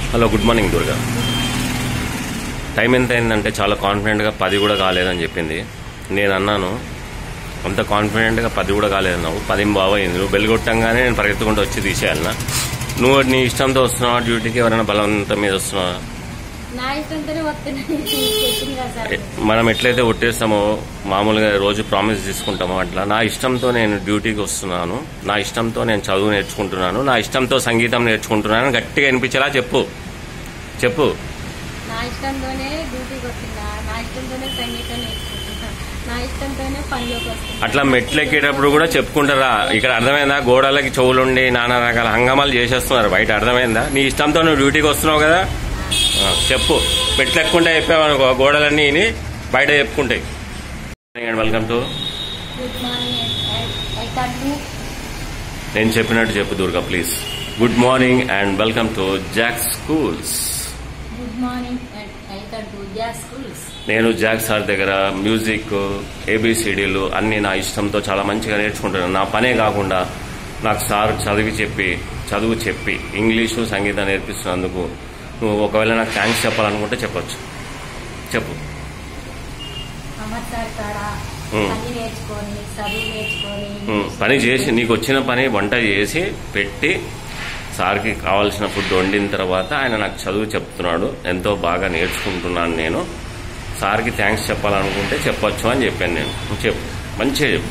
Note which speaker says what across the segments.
Speaker 1: Hello good morning Durga time ఎంత అయిందంటే చాలా కాన్ఫిడెంట్గా పది కూడా కాలేదని చెప్పింది నేను అన్నాను అంత కాన్ఫిడెంట్గా పది కూడా కాలేదన్నావు పది బావైంది నువ్వు బెల్ కొట్టంగానే నేను పరిగెత్తుకుంటూ వచ్చి తీసేయాలన్నా నువ్వు నీ ఇష్టంతో వస్తున్నావా డ్యూటీకి ఎవరైనా బలవంతం మీద వస్తున్నావా
Speaker 2: నా ఇష్టంతోనే వస్తున్నాను చెప్పింది కదా సార్
Speaker 1: మనం ఎట్లయితే ఒట్టేస్తామో మామూలుగా రోజు ప్రామిస్ తీసుకుంటామో అట్లా నా ఇష్టంతో నేను డ్యూటీకి వస్తున్నాను నా ఇష్టంతో నేను చదువు నేర్చుకుంటున్నాను నా ఇష్టంతో సంగీతం నేర్చుకుంటున్నాను గట్టిగా వినిపించేలా చెప్పు చెప్పు
Speaker 2: నా ఇష్టంతోనే డ్యూటీకి వస్తున్నా నా ఇష్టంతోనే సంగీతం నేర్చుకుంటున్నా నా ఇష్టంతోనే పనిలోకి వస్తున్నా
Speaker 1: అట్లా మెట్లు ఎక్కేటప్పుడు కూడా చెప్పుకుంటారా ఇక్కడ అర్థమైందా గోడలకి చెవులుండి నానా రకాల హంగామాలు చేసేస్తున్నారు బయట అర్థమైందా నీ ఇష్టంతో నువ్వు డ్యూటీకి వస్తున్నావు కదా ఆ, చెప్పు మెట్లు ఎక్కుంటే చెప్పావనుకో గోడలన్నీ విని బయట చెప్పుకుంటాయి welcome to
Speaker 2: good morning I can do
Speaker 1: నేను చెప్పినట్టు చెప్పు Durga please good morning and welcome to Jack schools
Speaker 2: good morning I can do జాస్ స్కూల్స్
Speaker 1: నేను జాక్ సార్ దగ్గర మ్యూజిక్ ఏబిసిడీలు అన్ని నా ఇష్టంతో చాలా మంచిగా నేర్చుకుంటున్నాను నా పనే కాకుండా నాకు సార్ చదివి చెప్పి చదువు చెప్పి ఇంగ్లీషు సంగీతం నేర్పిస్తున్నందుకు నువ్వు ఒకవేళ నాకు థ్యాంక్స్ చెప్పాలనుకుంటే చెప్పొచ్చు చెప్పు
Speaker 2: అమర్ సార్ కాడ
Speaker 1: Hmm.
Speaker 2: పని నేర్చుకొని చదువు నేర్చుకొని
Speaker 1: ఉమ్, పని చేసి నీకు వచ్చిన పని వంట చేసి పెట్టి సార్కి కావాల్సిన ఫుడ్ వండిన తర్వాత ఆయన నాకు చదువు చెప్తున్నాడు ఎంతో బాగా నేర్చుకుంటున్నాను నేను సార్కి థ్యాంక్స్ చెప్పాలనుకుంటే చెప్పొచ్చు అని చెప్పాను నేను నువ్వు చెప్పు మంచిగా చెప్పు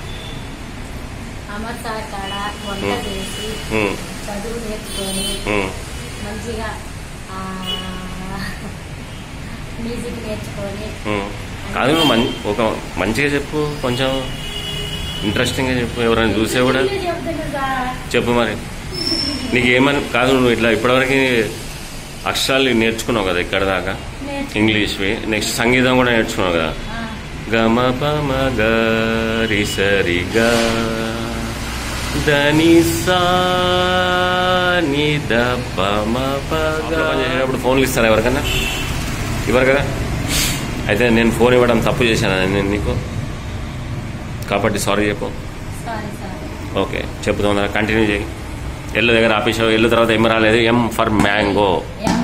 Speaker 2: అమర్ సార్ కాడ వంట
Speaker 1: Hmm.
Speaker 2: చేసి
Speaker 1: ఉమ్,
Speaker 2: చదువు నేర్చుకొని
Speaker 1: ఉమ్.
Speaker 2: మంచిగా ఆ, మ్యూజిక్ నేర్చుకొని
Speaker 1: ఉమ్. కాదు నువ్వు మం- ఒక మంచిగా చెప్పు కొంచెం ఇంట్రెస్టింగ్గా చెప్పు ఎవరైనా చూసే కూడా
Speaker 2: నేను చెప్తున్నా సార్
Speaker 1: చెప్పు మరి నీకు ఏమని కాదు నువ్వు ఇట్లా ఇప్పటివరకు అక్షరాలు నేర్చుకున్నావు కదా ఇక్కడ దాకా
Speaker 2: నేర్చుకున్నా.
Speaker 1: ఇంగ్లీష్వి నెక్స్ట్ సంగీతం కూడా నేర్చుకున్నావు కదా
Speaker 2: ఆ,
Speaker 1: గమ పమ గరి సరి గ దని సా ని ద పమ ప గ. పని చేసేటప్పుడు ఫోన్లు ఇస్తారా ఎవరికన్నా ఇవ్వరు కదా అయితే నేను ఫోన్ ఇవ్వడం తప్పు చేశాను నేను నీకు కాబట్టి సారీ చెప్పు
Speaker 2: సారీ సార్
Speaker 1: ఓకే చెప్తున్నా కంటిన్యూ చేయి ఎల్లు దగ్గర ఆపేసావు ఎల్లు తర్వాత ఏం రాలేదు ఎం ఫర్ మ్యాంగో
Speaker 2: ఎం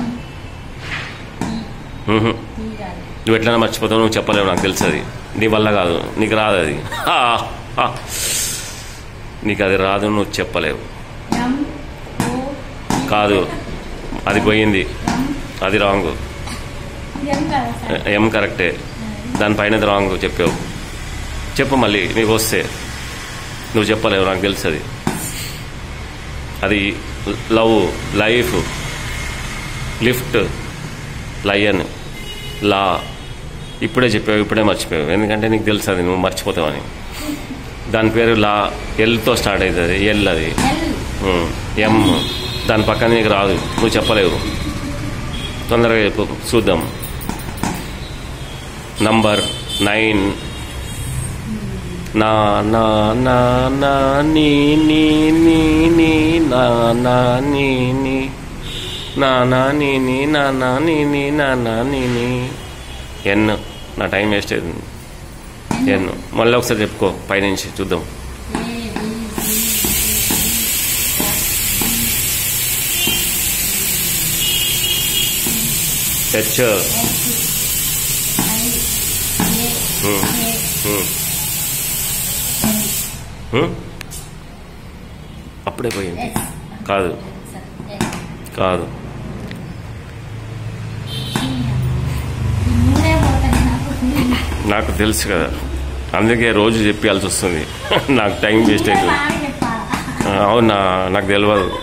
Speaker 1: మ్హూ.
Speaker 2: ఈ కాదు.
Speaker 1: నువ్వు ఎట్లైనా మర్చిపోతావు నువ్వు చెప్పలేవు నాకు తెలుసు అది నీ వల్ల కాదు నీకు రాదు అది ఆ, ఆ. నీకు అది రాదు నువ్వు చెప్పలేవు
Speaker 2: ఎం ఓ
Speaker 1: కాదు అది పోయింది
Speaker 2: ఎం
Speaker 1: అది రాంగ్
Speaker 2: ఎం కదా సార్
Speaker 1: ఎం కరెక్టే దానిపైన రాంగ్ చెప్పావు చెప్పు మళ్ళీ నీకు వస్తే నువ్వు చెప్పలేవు నాకు తెలుసు అది అది లవ్ లైఫ్ లిఫ్ట్ లయన్ లా ఇప్పుడే చెప్పావు ఇప్పుడే మర్చిపోయావు ఎందుకంటే నీకు తెలుసు అది నువ్వు మర్చిపోతావని దాని పేరు లా ఎల్తో స్టార్ట్ అవుతుంది ఎల్ అది
Speaker 2: ఎల్
Speaker 1: ఉమ్, ఎం దాని పక్కన నీకు రాదు నువ్వు చెప్పలేవు తొందరగా చెప్పు చూద్దాం నంబర్ నైన్ నా నా నా నా నీ నీ నీ నీ నా నా నీ నీ నా నా నీ నీ నా నా నీ నీ నా నా నీ నీ ఎన్ నా టైం వేస్ట్ అయింది ఎన్ మళ్ళీ ఒకసారి చెప్పుకో పైనుంచి చూద్దాం
Speaker 2: A B C
Speaker 1: H
Speaker 2: S I A
Speaker 1: Hmm.
Speaker 2: A
Speaker 1: um,
Speaker 2: N
Speaker 1: um. అప్పుడే పోయింది
Speaker 2: ఎస్
Speaker 1: కాదు
Speaker 2: సార్ ఎస్
Speaker 1: కాదు
Speaker 2: ఈ మూడే పోతాయి నాకు
Speaker 1: నాకు తెలుసు కదా అందుకే రోజు చెప్పాల్సి వస్తుంది నాకు టైం వేస్ట్
Speaker 2: మీరే
Speaker 1: అవుతుంది
Speaker 2: బాగా చెప్పాలా
Speaker 1: ఆ, అవునా నాకు తెలియదు